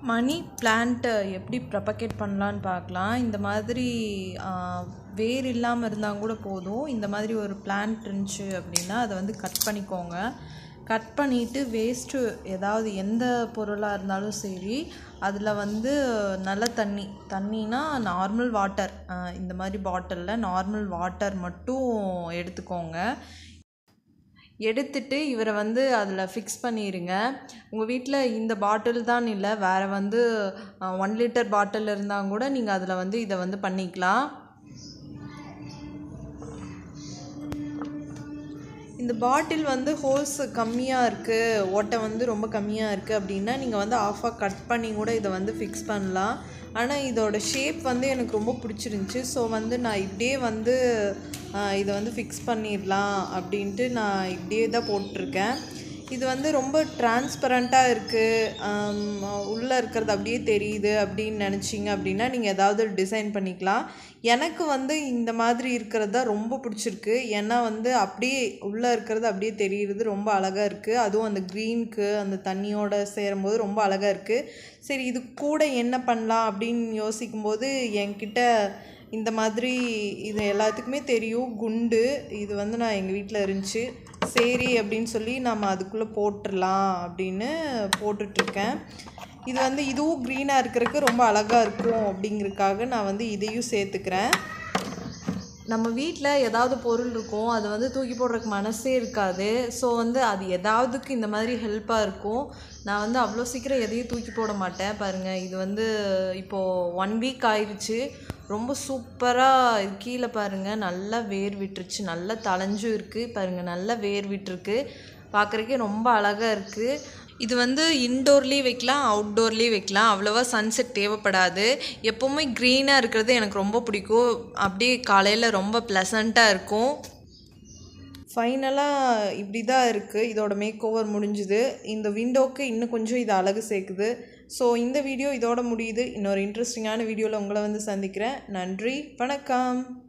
மணி பிளான்ட்டை எப்படி ப்ரொபகேட் பண்ணலான்னு பார்க்கலாம் இந்த மாதிரி ஆ, வேர் இல்லாமல் இருந்தால் கூட போதும் இந்த மாதிரி ஒரு பிளான்ட் இருந்துச்சு அப்படின்னா அதை வந்து கட் பண்ணிக்கோங்க கட் பண்ணிவிட்டு வேஸ்ட்டு ஏதாவது எந்த பொருளாக இருந்தாலும் சரி அதில் வந்து நல்ல தண்ணி தண்ணினா நார்மல் வாட்டர் இந்த மாதிரி பாட்டிலில் நார்மல் வாட்டர் மட்டும் எடுத்துக்கோங்க எடுத்துட்டு இவரை வந்து அதில் ஃபிக்ஸ் பண்ணிடுங்க உங்கள் வீட்டில் இந்த பாட்டில் தான் இல்லை வேறு வந்து ஒன் லிட்டர் பாட்டில் இருந்தால் கூட நீங்கள் அதில் வந்து இதை வந்து பண்ணிக்கலாம் இந்த பாட்டில் வந்து ஹோல்ஸ் கம்மியாக இருக்குது ஓட்டை வந்து ரொம்ப கம்மியாக இருக்குது அப்படின்னா நீங்கள் வந்து ஆஃபாக கட் பண்ணி கூட இதை வந்து ஃபிக்ஸ் பண்ணலாம் ஆனால் இதோட ஷேப் வந்து எனக்கு ரொம்ப பிடிச்சிருந்துச்சி ஸோ வந்து நான் இப்படியே வந்து ஆஹ், இதை வந்து ஃபிக்ஸ் பண்ணிடலாம் அப்படின்ட்டு நான் இப்படியே தான் போட்டிருக்கேன் இது வந்து ரொம்ப டிரான்ஸ்பரண்ட்டாக இருக்குது உள்ளே இருக்கிறது அப்படியே தெரியுது அப்படின்னு நினச்சிங்க அப்படின்னா நீங்கள் ஏதாவது டிசைன் பண்ணிக்கலாம் எனக்கு வந்து இந்த மாதிரி இருக்கிறது தான் ரொம்ப பிடிச்சிருக்கு ஏன்னா வந்து அப்படியே உள்ளே இருக்கிறது அப்படியே தெரியுறது ரொம்ப அழகாக இருக்குது அதுவும் அந்த க்ரீனுக்கு அந்த தண்ணியோட சேரும்போது ரொம்ப அழகாக இருக்குது சரி இது கூட என்ன பண்ணலாம் அப்படின்னு யோசிக்கும்போது என்கிட்ட இந்த மாதிரி இது எல்லாத்துக்குமே தெரியும் குண்டு இது வந்து நான் எங்கள் வீட்டில் இருந்துச்சு சரி அப்படின்னு சொல்லி நம்ம அதுக்குள்ளே போட்டுடலாம் அப்படின்னு போட்டுட்ருக்கேன் இது வந்து இதுவும் க்ரீனாக இருக்கிறதுக்கு ரொம்ப அழகாக இருக்கும் அப்படிங்கிறதுக்காக நான் வந்து இதையும் சேர்த்துக்கிறேன் நம்ம வீட்டில் ஏதாவது பொருள் இருக்கும் அது வந்து தூக்கி போடுறதுக்கு மனசே இருக்காது ஸோ வந்து அது ஏதாவதுக்கு இந்த மாதிரி ஹெல்ப்பாக இருக்கும் நான் வந்து அவ்வளோ சீக்கிரம் எதையும் தூக்கி போட மாட்டேன் பாருங்கள் இது வந்து இப்போது ஒன் வீக் ஆயிடுச்சு ரொம்ப சூப்பராக இது கீழே பாருங்கள் நல்லா வேர் விட்டுருச்சு நல்லா தளைஞ்சும் இருக்குது பாருங்கள் நல்லா வேர் விட்டுருக்கு பார்க்குறக்கே ரொம்ப அழகாக இருக்குது இது வந்து இன்டோர்லேயும் வைக்கலாம் அவுட்டோர்லேயும் வைக்கலாம் அவ்வளோவா சன்செட் தேவைப்படாது எப்போவுமே க்ரீனாக இருக்கிறது எனக்கு ரொம்ப பிடிக்கும் அப்படியே காலையில் ரொம்ப ப்ளசண்ட்டாக இருக்கும் ஃபைனலாக இப்படி தான் இருக்குது இதோட மேக் ஓவர் முடிஞ்சுது இந்த விண்டோக்கு இன்னும் கொஞ்சம் இது அழகு சேர்க்குது ஸோ இந்த வீடியோ இதோட முடியுது இன்னொரு இன்ட்ரெஸ்டிங்கான வீடியோவில் உங்களை வந்து சந்திக்கிறேன் நன்றி வணக்கம்